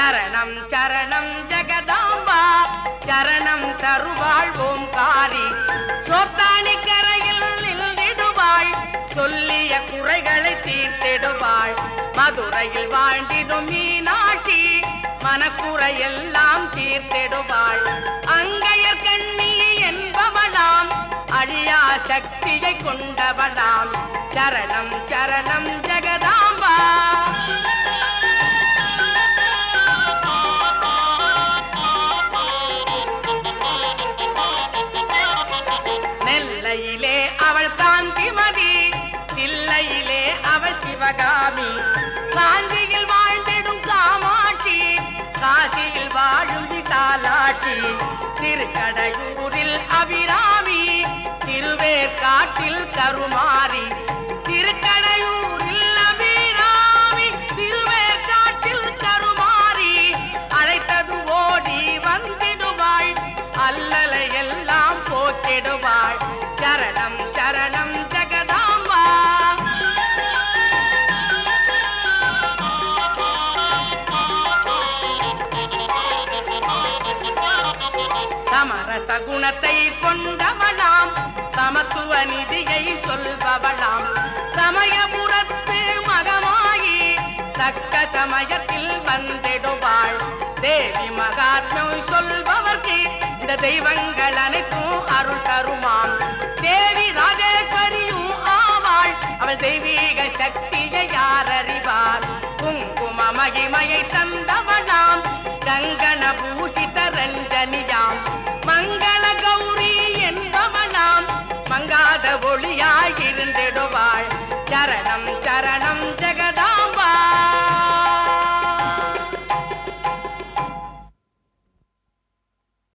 சரணம் சரணம் ஜெகதாம்பா சரணம் தருவாள் ஓம்காரி சோத்தானி கரையில் நின்றிடுவாள் சொல்லிய குறைகளை தீர்த்திடுவாள் மதுரையில் வாழ்ந்திடும் மீனாட்சி மனக்குறையெல்லாம் தீர்த்திடுவாள் அங்கையர் கண்ணி என்பவளாம் அழியா சக்தியை கொண்டவளாம் சரணம் சரணம் ஜெகதாம்பா நெல்லையிலே அவள் காந்திமதி தில்லையிலே அவள் சிவகாமி காஞ்சியில் வாழ்ந்திடும் காமாட்சி காசியில் வாழும் விசாலாட்சி திருக்கடையூரில் அபிராமி திருவேற்காட்டில் கருமாரி திருக்கடையூரில் அபிராமி திருவேற்காட்டில் கருமாரி அழைத்தது ஓடி வந்திடுவாள் அல்லலை எல்லாம் போக்கிடுவாள் சரணம் சரணம் ஜெகதாம்பா சமரச குணத்தை கொண்டவளாம் சமத்துவ நிதியை சொல்பவளாம் சமயபுரத்து மகமாயி தக்க சமயத்தில் வந்திடுவாள் தேவி மகாத்மியம் சொல்பவர்க்கு இந்த தெய்வங்கள் அனைத்தும் அருள் தருமாம் தேவி ராஜேஸ்வரியும் ஆவாள் அவள் தெய்வீக சக்தியை யார் அறிவார் குங்கும மகிமையை தந்தவளாம் கங்கண பூஷித ரஞ்சனியாம் மங்கள கௌரி என்பவளாம் மங்காத ஒளியா